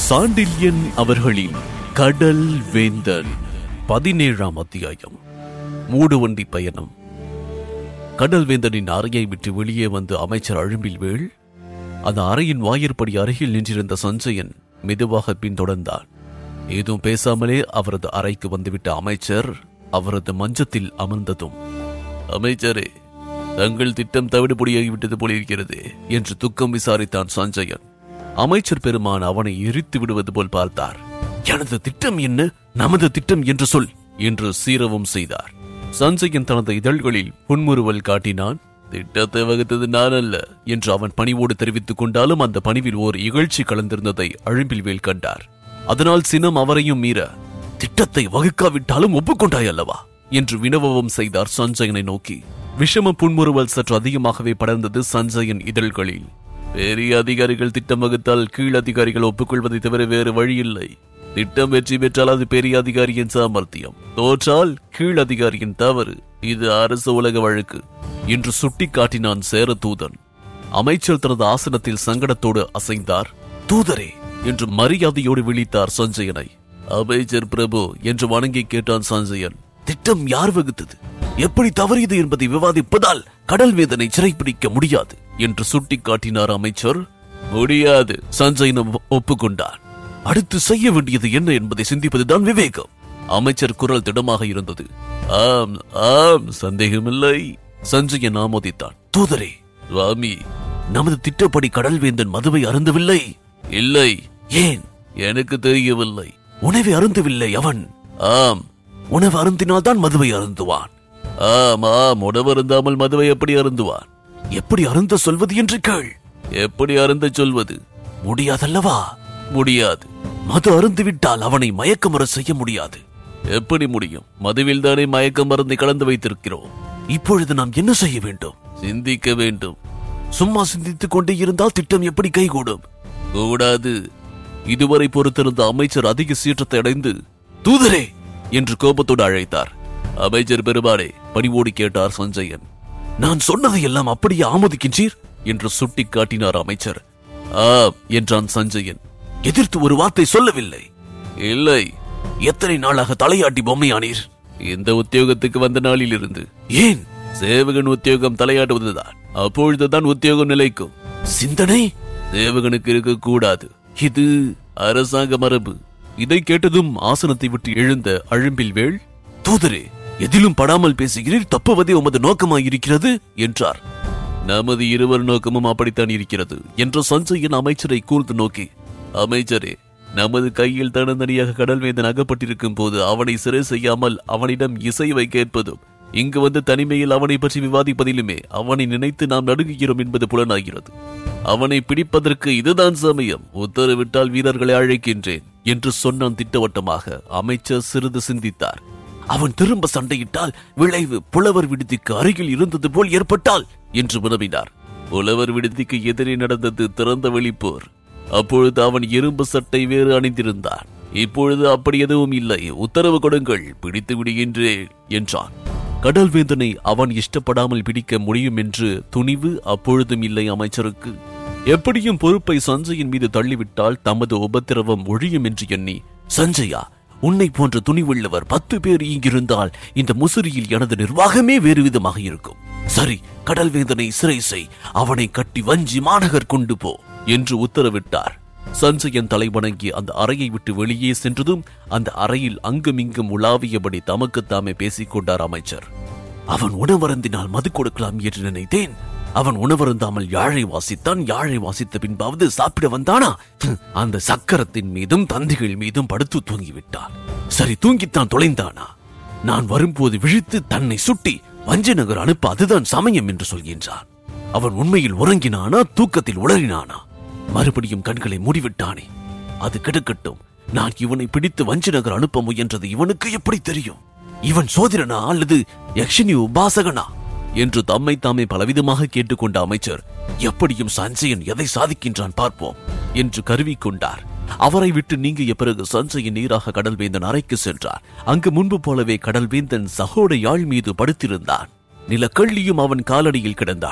சாண்டில்யன் அவர்களின் கடல் வேந்தன் பதினேழாம் அத்தியாயம் மூடுவண்டி பயணம் கடல் வேந்தனின் அறையை விட்டு வெளியே வந்து அமைச்சர் அழும்பில் வேள் அந்த அறையின் வாயிற்படி அருகில் நின்றிருந்த சஞ்சயன் மெதுவாக பின்தொடர்ந்தான் ஏதும் பேசாமலே அவரது அறைக்கு வந்துவிட்ட அமைச்சர் அவரது மஞ்சத்தில் அமர்ந்ததும் அமைச்சரே தங்கள் திட்டம் தவிடுபொடியாகிவிட்டது போலிருக்கிறது என்று துக்கம் விசாரித்தான் சஞ்சயன் அமைச்சர் பெருமான் அவனை எரித்து விடுவது போல் பார்த்தார் எனது திட்டம் என்ன நமது திட்டம் என்று சொல் என்று சீரவும் செய்தார் சஞ்சயன் தனது இதழ்களில் புன்முறுவல் காட்டினான் திட்டத்தை வகுத்தது நான் அல்ல என்று அவன் பணிவோடு தெரிவித்துக் கொண்டாலும் அந்த பணிவில் ஓர் இகழ்ச்சி கலந்திருந்ததை அழும்பில் வேல் கண்டார் அதனால் சினம் அவரையும் மீற திட்டத்தை வகுக்காவிட்டாலும் ஒப்புக்கொண்டாய் அல்லவா என்று வினவவும் செய்தார் சஞ்சயனை நோக்கி விஷம புன்முறுவல் சற்று அதிகமாகவே படர்ந்தது சஞ்சயன் இதழ்களில் பெரிய அதிகாரிகள் திட்டம் வகுத்தால் கீழ் அதிகாரிகள் ஒப்புக்கொள்வதை தவிர வேறு வழியில்லை திட்டம் வெற்றி பெற்றால் அது பெரிய அதிகாரியின் சாமர்த்தியம் தோற்றால் கீழ் அதிகாரியின் தவறு இது அரசு உலக வழக்கு என்று சுட்டிக்காட்டினான் சேர தூதன் அமைச்சர் தனது ஆசனத்தில் சங்கடத்தோடு அசைந்தார் தூதரே என்று மரியாதையோடு விழித்தார் சஞ்சயனை அமைச்சர் பிரபு என்று வணங்கி கேட்டான் சஞ்சயன் திட்டம் யார் வகுத்தது எப்படி தவறியது என்பதை விவாதிப்பதால் கடல் வேதனை சிறைப்பிடிக்க முடியாது என்று சுட்டிக்காட்டினார் அமைச்சர் முடியாது சஞ்சயனம் ஒப்புக்கொண்டார் அடுத்து செய்ய வேண்டியது என்ன என்பதை சிந்திப்பதுதான் விவேகம் அமைச்சர் குரல் திடமாக இருந்தது ஆம் ஆம் சந்தேகமில்லை சஞ்சயன் ஆமோதித்தான் தூதரே சுவாமி நமது திட்டப்படி கடல்வேந்தன் மதுவை அருந்தவில்லை இல்லை ஏன் எனக்கு தெரியவில்லை உணவை அருந்தவில்லை அவன் ஆம் உணவு அருந்தினால் தான் மதுவை அருந்துவான் ஆம் ஆம் உணவு அருந்தாமல் மதுவை எப்படி அருந்துவான் எப்படி அருந்த சொல்வது என்று கேள் எப்படி அருந்த சொல்வது முடியாதல்லவா முடியாது மது அருந்துவிட்டால் அவனை மயக்கமர செய்ய முடியாது எப்படி முடியும் மதுவில் தானே மயக்க மருந்தை கலந்து வைத்திருக்கிறோம் இப்பொழுது நாம் என்ன செய்ய வேண்டும் சிந்திக்க வேண்டும் சும்மா சிந்தித்துக் கொண்டே இருந்தால் திட்டம் எப்படி கைகூடும் கூடாது இதுவரை பொறுத்திருந்த அமைச்சர் அதிக சீற்றத்தை அடைந்து தூதரே என்று கோபத்தோடு அழைத்தார் அமைச்சர் பெருமானே பணிவோடு கேட்டார் சஞ்சயன் நான் சொன்னதை எல்லாம் அப்படியே ஆமோதிக்கின்றீர் என்று சுட்டிக் காட்டினார் அமைச்சர் ஆம் என்றான் சஞ்சயன் எதிர்த்து ஒரு வார்த்தை சொல்லவில்லை இல்லை எத்தனை நாளாக தலையாட்டி பொம்மையானீர் இந்த உத்தியோகத்துக்கு வந்த நாளில் இருந்து ஏன் சேவகன் உத்தியோகம் தலையாட்டுவதுதான் அப்பொழுதுதான் உத்தியோகம் நிலைக்கும் சிந்தனை சேவகனுக்கு இருக்கக்கூடாது இது அரசாங்க மரபு இதை கேட்டதும் ஆசனத்தை விட்டு எழுந்த அழும்பில் வேள் தூதரே எதிலும் படாமல் பேசுகிறீர் தப்புவதே உமது நோக்கமாயிருக்கிறது என்றார் நமது இருவர் நோக்கமும் அப்படித்தான் இருக்கிறது என்ற சஞ்சயன் அமைச்சரை கூர்ந்து நோக்கி அமைச்சரே நமது கையில் தனந்தனியாக கடல்வேந்தன் அகப்பட்டிருக்கும் போது அவனை சிறை செய்யாமல் அவனிடம் இசைவை கேட்பதும் இங்கு வந்து தனிமையில் அவனை பற்றி விவாதிப்பதிலுமே அவனை நினைத்து நாம் நடுங்குகிறோம் என்பது புலனாகிறது அவனை பிடிப்பதற்கு இதுதான் சமயம் உத்தரவிட்டால் வீரர்களை அழைக்கின்றேன் என்று சொன்னான் திட்டவட்டமாக அமைச்சர் சிறிது சிந்தித்தார் அவன் திரும்ப சண்டையிட்டால் விளைவு புலவர் விடுதிக்கு அருகில் இருந்தது போல் ஏற்பட்டால் என்று வினவினார் புலவர் விடுதிக்கு எதிரே நடந்தது திறந்த வெளிப்போர் அப்பொழுது அவன் இரும்பு சட்டை வேறு அணிந்திருந்தான் இப்பொழுது அப்படி எதுவும் இல்லை உத்தரவு கொடுங்கள் பிடித்து விடுகின்றேன் என்றான் கடல்வேந்தனை அவன் இஷ்டப்படாமல் பிடிக்க முடியும் என்று துணிவு அப்பொழுதும் இல்லை அமைச்சருக்கு எப்படியும் பொறுப்பை சஞ்சயின் மீது தள்ளிவிட்டால் தமது உபத்திரவம் ஒழியும் என்று எண்ணி சஞ்சயா உன்னை போன்ற துணிவுள்ளவர் பத்து பேர் இங்கிருந்தால் இந்த முசிறியில் எனது நிர்வாகமே வேறு விதமாக இருக்கும் சரி கடல்வேந்தனை சிறை செய் அவனை கட்டி வஞ்சி மாநகர் கொண்டு போ என்று உத்தரவிட்டார் சஞ்சயன் தலைவணங்கி அந்த அறையை விட்டு வெளியே சென்றதும் அந்த அறையில் அங்குமிங்கும் உலாவியபடி தமக்குத்தாமே பேசிக் கொண்டார் அமைச்சர் அவன் உணவருந்தினால் மது கொடுக்கலாம் என்று நினைத்தேன் அவன் உணவருந்தாமல் யாழை வாசித்தான் யாழை வாசித்த பின்பாவது சாப்பிட வந்தானா ஹம், அந்த சக்கரத்தின் மீதும் தந்திகள் மீதும் படுத்து தூங்கிவிட்டான் சரி தூங்கித்தான் தொலைந்தானா நான் வரும்போது விழித்து தன்னை சுட்டி வஞ்சி நகர் அனுப்ப அதுதான் சமயம் என்று சொல்கின்றான் அவன் உண்மையில் உறங்கினானா தூக்கத்தில் உளறினானா மறுபடியும் கண்களை மூடிவிட்டானே அது கெடுக்கட்டும் நான் இவனை பிடித்து வஞ்சி நகர் அனுப்ப முயன்றது இவனுக்கு எப்படி தெரியும் இவன் சோதிரனா அல்லது யக்ஷினி உபாசகனா என்று தம்மை தாமே பலவிதமாக கேட்டுக்கொண்ட அமைச்சர் எப்படியும் சஞ்சயன் எதை சாதிக்கின்றான் பார்ப்போம் என்று கருவிக்கொண்டார் அவரை விட்டு நீங்கிய பிறகு சஞ்சயன் நீராக கடல்வேந்தன் அறைக்கு சென்றார் அங்கு முன்பு போலவே கடல்வேந்தன் சகோட யாழ் மீது படுத்திருந்தான் நிலக்கள்ளியும் அவன் காலடியில் கிடந்தாள்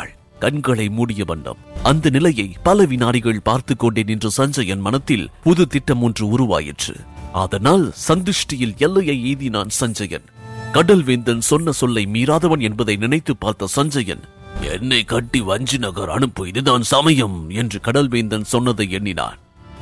கண்களை மூடிய வண்ணம் அந்த நிலையை பல வினாடிகள் பார்த்து கொண்டே நின்ற சஞ்சயன் மனத்தில் புது திட்டம் ஒன்று உருவாயிற்று அதனால் சந்துஷ்டியில் எல்லையை எய்தினான் சஞ்சயன் கடல்வேந்தன் சொன்ன சொல்லை மீறாதவன் என்பதை நினைத்து பார்த்த சஞ்சயன் என்னை கட்டி வஞ்சி நகர் அனுப்பு இதுதான் சமயம் என்று கடல்வேந்தன் சொன்னதை எண்ணினான்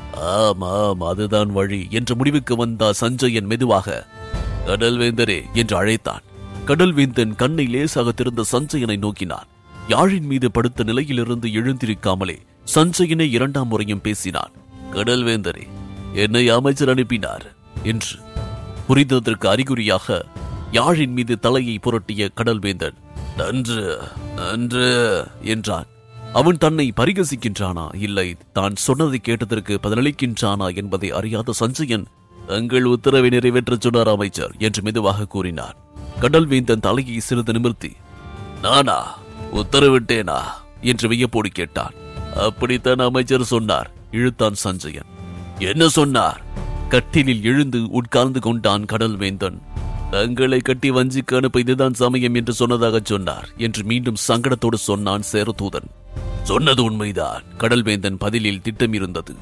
ஆம் ஆம் அதுதான் வழி என்ற முடிவுக்கு வந்த சஞ்சயன் மெதுவாக கடல்வேந்தரே என்று அழைத்தான் கடல்வேந்தன் கண்ணை லேசாக திறந்த சஞ்சயனை நோக்கினான் யாழின் மீது படுத்த நிலையிலிருந்து எழுந்திருக்காமலே சஞ்சயனை இரண்டாம் முறையும் பேசினான் கடல்வேந்தரே என்னை அமைச்சர் அனுப்பினார் என்று புரிந்ததற்கு அறிகுறியாக யாழின் மீது தலையை புரட்டிய கடல்வேந்தன் நன்று நன்று என்றான் அவன் தன்னை பரிகசிக்கின்றானா இல்லை தான் சொன்னதை கேட்டதற்கு பதிலளிக்கின்றானா என்பதை அறியாத சஞ்சயன் தங்கள் உத்தரவை நிறைவேற்றச் சொன்னார் அமைச்சர் என்று மெதுவாக கூறினார் கடல்வேந்தன் தலையை சிறிது நிமிர்த்தி நானா உத்தரவிட்டேனா என்று வியப்போடு கேட்டான் அப்படித்தான் அமைச்சர் சொன்னார் இழுத்தான் சஞ்சயன் என்ன சொன்னார் கட்டிலில் எழுந்து உட்கார்ந்து கொண்டான் கடல்வேந்தன் தங்களை கட்டி வஞ்சிக்கு அனுப்ப இதுதான் சமயம் என்று சொன்னதாக சொன்னார் என்று மீண்டும் சங்கடத்தோடு சொன்னான் சேரதூதன் சொன்னது உண்மைதான் கடல்வேந்தன் பதிலில் திட்டம் இருந்தது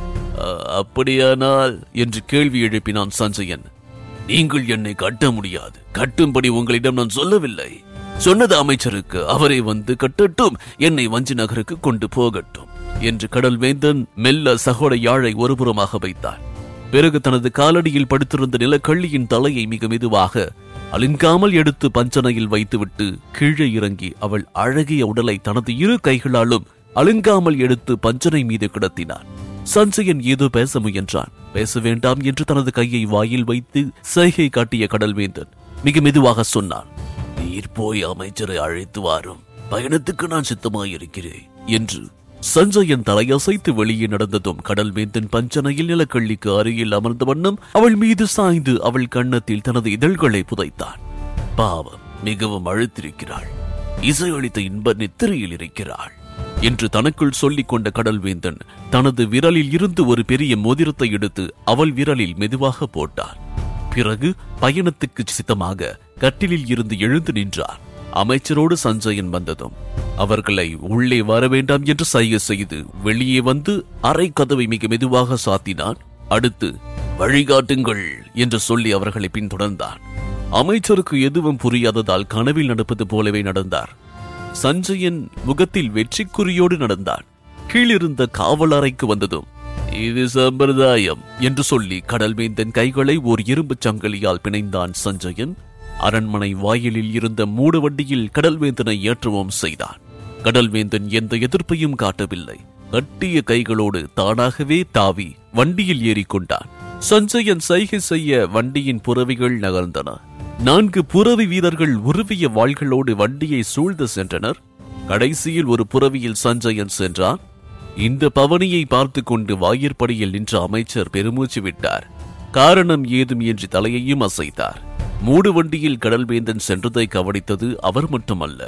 "அ- அப்படியானால் என்று கேள்வி எழுப்பினான் சஞ்சயன் நீங்கள் என்னை கட்ட முடியாது கட்டும்படி உங்களிடம் நான் சொல்லவில்லை சொன்னது அமைச்சருக்கு அவரை வந்து கட்டட்டும் என்னை வஞ்சி நகருக்கு கொண்டு போகட்டும் என்று கடல்வேந்தன் மெல்ல சகோட யாழை ஒருபுறமாக வைத்தான் பிறகு தனது காலடியில் படுத்திருந்த நிலக்கள்ளியின் தலையை மிக மெதுவாக அலுங்காமல் எடுத்து பஞ்சனையில் வைத்துவிட்டு கீழே இறங்கி அவள் அழகிய உடலை தனது இரு கைகளாலும் அலுங்காமல் எடுத்து பஞ்சனை மீது கிடத்தினான் சஞ்சயன் ஏதோ பேச முயன்றான் பேச வேண்டாம் என்று தனது கையை வாயில் வைத்து சைகை காட்டிய கடல்வேந்தன் மிக மெதுவாக சொன்னான் நீர் போய் அமைச்சரை அழைத்து வாரும் பயணத்துக்கு நான் சித்தமாயிருக்கிறேன் என்று சஞ்சயன் தலையசைத்து வெளியே நடந்ததும் கடல்வேந்தன் பஞ்சனையில் நிலக்கள்ளிக்கு அருகில் அமர்ந்த வண்ணம் அவள் மீது சாய்ந்து அவள் கன்னத்தில் தனது இதழ்களை புதைத்தான் பாவம் மிகவும் அழுத்திருக்கிறாள் இசையளித்த இன்ப நித்திரையில் இருக்கிறாள் என்று தனக்குள் சொல்லிக் கொண்ட கடல்வேந்தன் தனது விரலில் இருந்து ஒரு பெரிய மோதிரத்தை எடுத்து அவள் விரலில் மெதுவாக போட்டான் பிறகு பயணத்துக்கு சித்தமாக கட்டிலில் இருந்து எழுந்து நின்றார் அமைச்சரோடு சஞ்சயன் வந்ததும் அவர்களை உள்ளே வர வேண்டாம் என்று சைகை செய்து வெளியே வந்து அறை கதவை மிக மெதுவாக சாத்தினான் அடுத்து வழிகாட்டுங்கள் என்று சொல்லி அவர்களை பின்தொடர்ந்தான் அமைச்சருக்கு எதுவும் புரியாததால் கனவில் நடப்பது போலவே நடந்தார் சஞ்சயன் முகத்தில் வெற்றிக்குறியோடு நடந்தான் கீழிருந்த காவல் அறைக்கு வந்ததும் இது சம்பிரதாயம் என்று சொல்லி கடல்வேந்தன் கைகளை ஓர் இரும்புச் சங்கிலியால் பிணைந்தான் சஞ்சயன் அரண்மனை வாயிலில் இருந்த மூடு வண்டியில் கடல்வேந்தனை ஏற்றவும் செய்தான் கடல்வேந்தன் எந்த எதிர்ப்பையும் காட்டவில்லை கட்டிய கைகளோடு தானாகவே தாவி வண்டியில் ஏறிக்கொண்டான் சஞ்சயன் சைகை செய்ய வண்டியின் புறவிகள் நகர்ந்தன நான்கு புறவி வீரர்கள் உருவிய வாள்களோடு வண்டியை சூழ்ந்து சென்றனர் கடைசியில் ஒரு புறவியில் சஞ்சயன் சென்றான் இந்த பவனியை பார்த்து கொண்டு வாயிற்படியில் நின்ற அமைச்சர் பெருமூச்சு விட்டார் காரணம் ஏதும் என்று தலையையும் அசைத்தார் மூடு வண்டியில் கடல்வேந்தன் சென்றதை கவனித்தது அவர் மட்டுமல்ல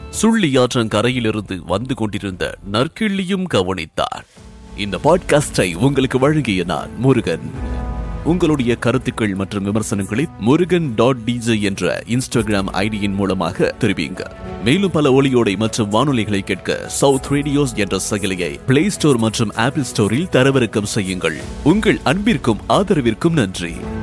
சுள்ளியாற்றங்கரையிலிருந்து வந்து கொண்டிருந்த நற்கிள்ளியும் கவனித்தார் இந்த பாட்காஸ்டை உங்களுக்கு வழங்கிய நான் முருகன் உங்களுடைய கருத்துக்கள் மற்றும் விமர்சனங்களை முருகன் டாட் டிஜே என்ற இன்ஸ்டாகிராம் ஐடியின் மூலமாக தெரிவிங்க மேலும் பல ஒளியோடை மற்றும் வானொலிகளை கேட்க சவுத் ரேடியோஸ் என்ற செயலியை பிளே ஸ்டோர் மற்றும் ஆப்பிள் ஸ்டோரில் தரவிறக்கம் செய்யுங்கள் உங்கள் அன்பிற்கும் ஆதரவிற்கும் நன்றி